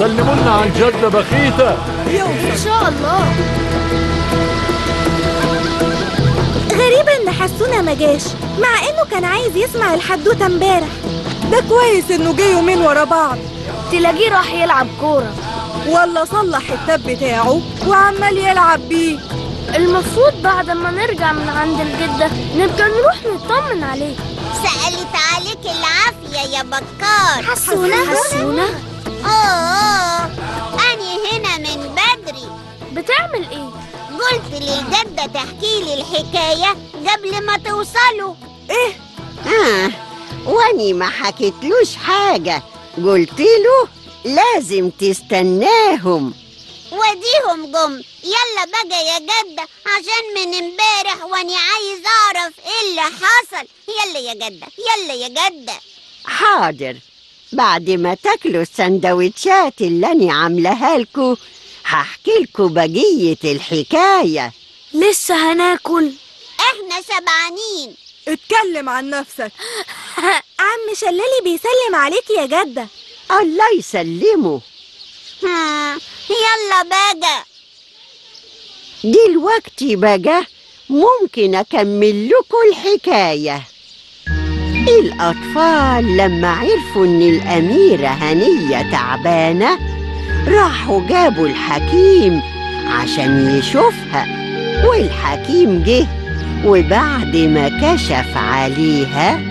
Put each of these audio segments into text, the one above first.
سلموا لنا على الجدة بخيتة إن شاء الله غريب ان حسونة ما جاش مع انه كان عايز يسمع الحدوتة امبارح ده كويس إنه جه يومين ورا بعض تلاقيه راح يلعب كورة ولا صلح التاب بتاعه وعمال يلعب بيه المفروض بعد ما نرجع من عند الجدة نبقى نروح نطمن عليه سألت عليك العافية يا بكار حسونة حسونة أوه أنا هنا من بدري بتعمل ايه؟ قلت للجدة تحكي لي الحكاية قبل ما توصلوا إيه آه واني ما حكيتلوش حاجة قلت له لازم تستناهم وديهم جم يلا بقى يا جدة عشان من امبارح واني عايز اعرف ايه اللي حصل يلا يا جدة يلا يا جدة حاضر بعد ما تاكلوا السندوتشات اللي أنا عاملاها لكم هحكي لكم بقية الحكاية لسه هناكل احنا سبعانين اتكلم عن نفسك عم شلالي بيسلم عليك يا جدة الله يسلمه هم، يلا بقى دلوقتي بقى ممكن أكمل لكم الحكاية الأطفال لما عرفوا إن الأميرة هنية تعبانة راحوا جابوا الحكيم عشان يشوفها والحكيم جه وبعد ما كشف عليها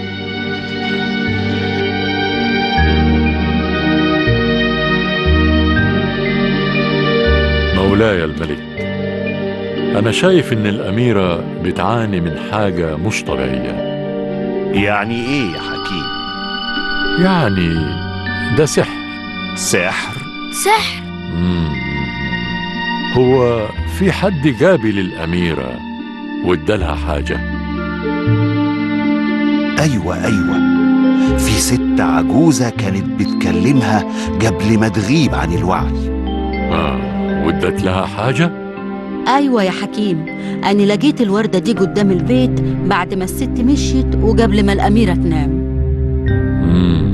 مولاي الملك أنا شايف إن الأميرة بتعاني من حاجة مش طبيعية يعني ايه يا حكيم يعني ده سحر سحر سحر مم. هو في حد جابي للأميرة وادالها حاجة ايوه ايوه في ست عجوزة كانت بتكلمها قبل ما تغيب عن الوعي آه وادت لها حاجة أيوة يا حكيم أنا لقيت الوردة دي قدام البيت بعد ما الست مشيت وقبل ما الأميرة تنام مم.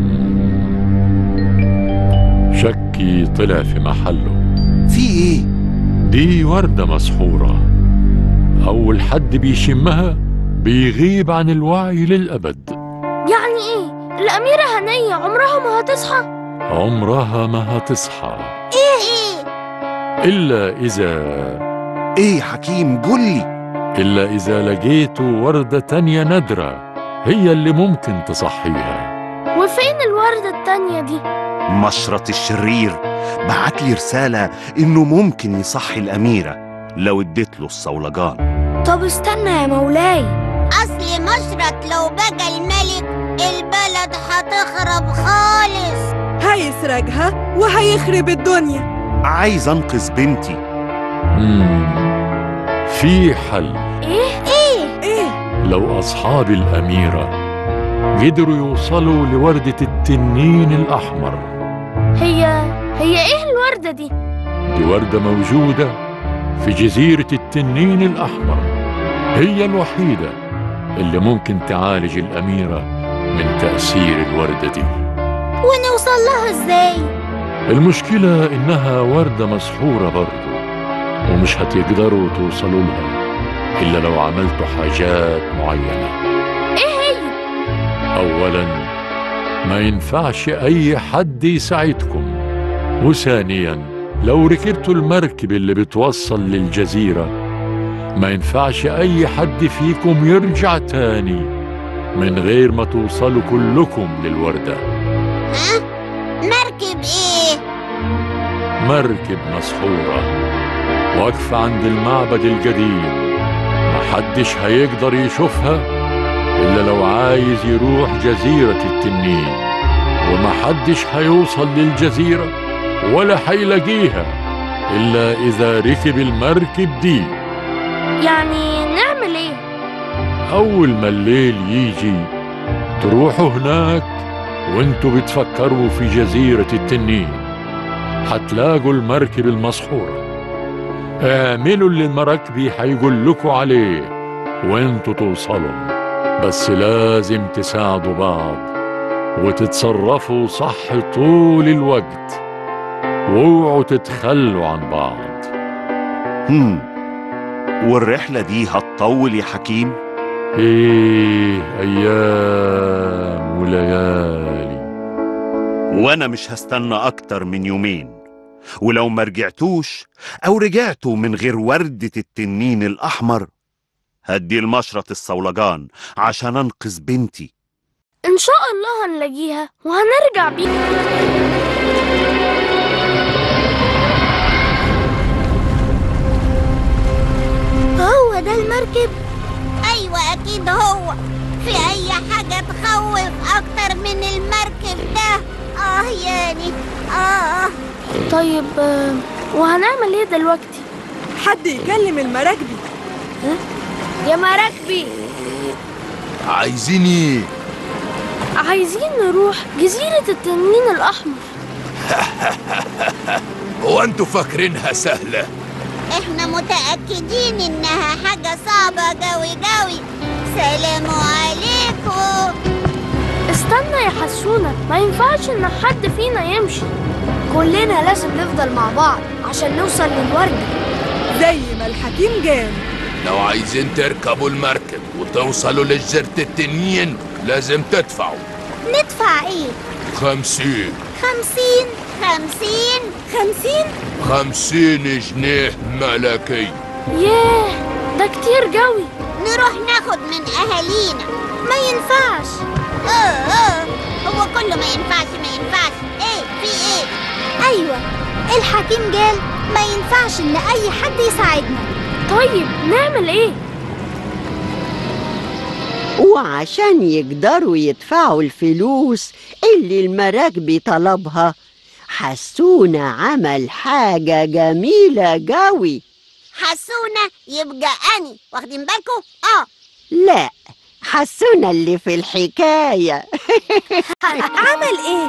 شكي طلع في محله في ايه دي وردة مسحورة أول حد بيشمها بيغيب عن الوعي للأبد يعني ايه؟ الأميرة هنية عمرها ما هتصحى عمرها ما هتصحى ايه إلا إذا ايه يا حكيم قولي إلا إذا لقيت وردة تانية نادرة هي اللي ممكن تصحيها وفين الوردة التانية دي؟ مشرط الشرير بعت لي رسالة انه ممكن يصحي الاميرة لو اديت له الصولجان طب استنى يا مولاي اصل مشرط لو بقى الملك البلد هتخرب خالص هيسرقها وهيخرب الدنيا عايز انقذ بنتي مم. في حل ايه؟ إيه لو أصحاب الأميرة قدروا يوصلوا لوردة التنين الأحمر هي هي ايه الوردة دي؟ دي وردة موجودة في جزيرة التنين الأحمر هي الوحيدة اللي ممكن تعالج الأميرة من تأثير الوردة دي ونوصل لها ازاي المشكلة إنها وردة مسحورة برضو ومش هتقدروا توصلوا لها إلا لو عملتوا حاجات معينة ايه هي؟ أولا ما ينفعش أي حد يساعدكم وثانيا لو ركبتوا المركب اللي بتوصل للجزيرة ما ينفعش أي حد فيكم يرجع تاني من غير ما توصلوا كلكم للوردة ها مركب ايه مركب مسحورة واقفة عند المعبد القديم محدش هيقدر يشوفها إلا لو عايز يروح جزيرة التنين ومحدش هيوصل للجزيرة ولا هيلاقيها إلا إذا ركب المركب دي يعني نعمل ايه؟ أول ما الليل يجي تروحوا هناك وانتوا بتفكروا في جزيرة التنين هتلاقوا المركب المسحورة اعملوا اللي المراكبي هيقول لكم عليه وانتوا توصلوا بس لازم تساعدوا بعض وتتصرفوا صح طول الوقت واوعوا تتخلوا عن بعض هم والرحلة دي هتطول يا حكيم ايه ايام وليالي وانا مش هستنى اكتر من يومين ولو ما رجعتوش او رجعتوا من غير وردة التنين الاحمر هدي المشرط الصولجان عشان انقذ بنتي ان شاء الله هنلاقيها وهنرجع بيها هو ده المركب ايوه اكيد هو في اي حاجة تخوف اكتر من المركب ده اه يعني اه طيب آه، وهنعمل ايه دلوقتي حد يكلم المراكبي يا مراكبي عايزين ايه عايزين نروح جزيرة التنين الأحمر هو انتوا فاكرينها سهلة احنا متأكدين انها حاجة صعبة جوي جوي سلام عليكم استنى يا حسونة ما ينفعش ان حد فينا يمشي كلنا لازم نفضل مع بعض عشان نوصل للوردة زي ما الحكيم قال لو عايزين تركبوا المركب وتوصلوا لجزيرة التنين لازم تدفعوا ندفع ايه خمسين خمسين خمسين خمسين خمسين جنيه ملكي ياه ده كتير قوي نروح ناخد من اهالينا ما ينفعش اه اه هو كله ما ينفعش ما ينفعش ايه في ايه ايوه الحكيم قال ما ينفعش ان اي حد يساعدنا طيب نعمل ايه وعشان يقدروا يدفعوا الفلوس اللي المراكبي طلبها حسونا عمل حاجة جميلة قوي حسونا يبقى اني واخدين بالكم اه لا حسونا اللي في الحكاية عمل ايه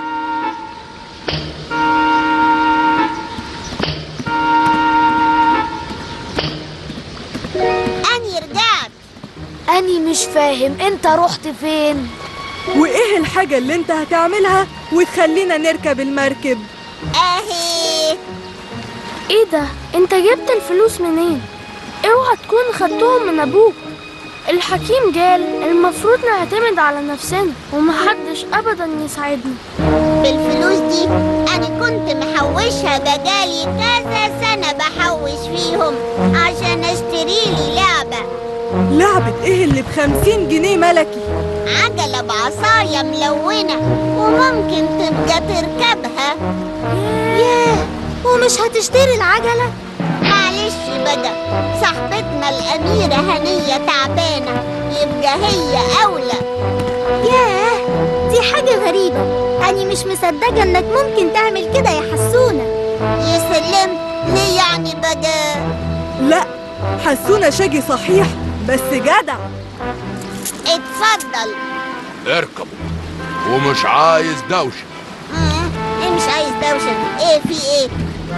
اني رجعت أني مش فاهم أنت رحت فين وايه الحاجة اللي انت هتعملها وتخلينا نركب المركب اهي إيه ده أنت جبت الفلوس منين اوعى تكون خدتهم من أبوك الحكيم قال المفروض نعتمد على نفسنا ومحدش أبدا يساعدنا بالفلوس دي انا كنت محوشها بقالي كذا سنة بحوش فيهم عشان اشتري لي لعبة لعبة ايه اللي بخمسين جنيه ملكي عجلة بعصاية ملونة وممكن تبقى تركبها ياه ومش هتشتري العجلة معلش بقى صاحبتنا الأميرة هنية تعبانة يبقى هي أولى ياه دي حاجة غريبة أنا مش مصدقة إنك ممكن تعمل كده يا حسونة يا سلام ليه يعني بقى لا حسونا شاجي صحيح بس جدع اتفضل اركبوا ومش عايز دوشة مم، ايه مش عايز دوشة ايه في ايه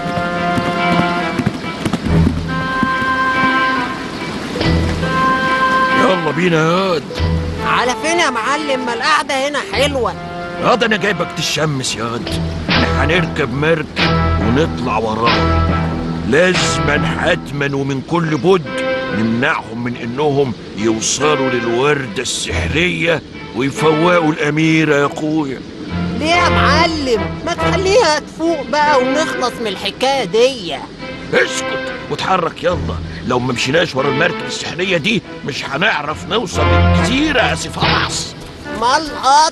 يلا بينا يا واد على فين يا معلم ما القعدة هنا حلوة ياض انا جايبك تشمس يا واد احنا هنركب مركب ونطلع وراهم لازما حتما ومن كل بد نمنعهم من انهم يوصلوا للوردة السحرية ويفوقوا الأميرة يا أخويا ليه يا معلم ما تخليها تفوق بقى ونخلص من الحكاية دي اسكت واتحرك يلا لو ما مشيناش ورا المركب السحرية دي مش هنعرف نوصل للجزيرة يا سفاحس ملقط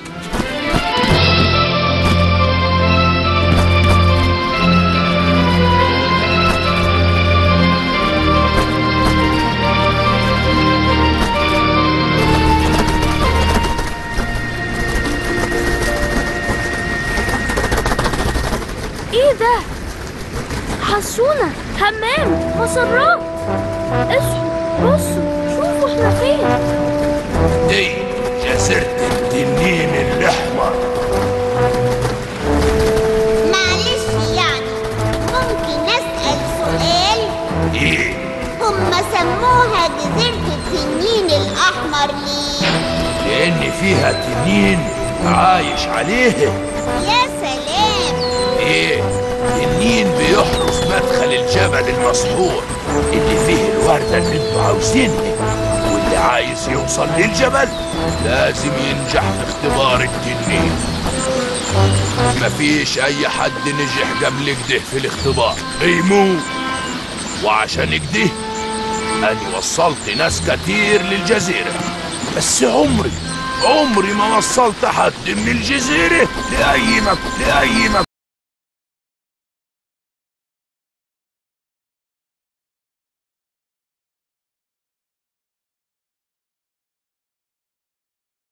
إيه ده حسونة همام مسرات اصحوا بصوا شوفوا احنا فين دي جزيرة التنين الأحمر معلش يعني ممكن نسأل سؤال إيه هم سموها جزيرة التنين الأحمر ليه؟ لأن فيها تنين عايش عليه يا سلام إيه المسحور اللي فيه الوردة اللي انتوا عاوزينها واللي عايز يوصل للجبل لازم ينجح في اختبار التنين مفيش اي حد نجح قبل كده في الاختبار بيموت وعشان كده أنا وصلت ناس كتير للجزيرة بس عمري عمري ما وصلت حد من الجزيرة لأي مك... لأي مكان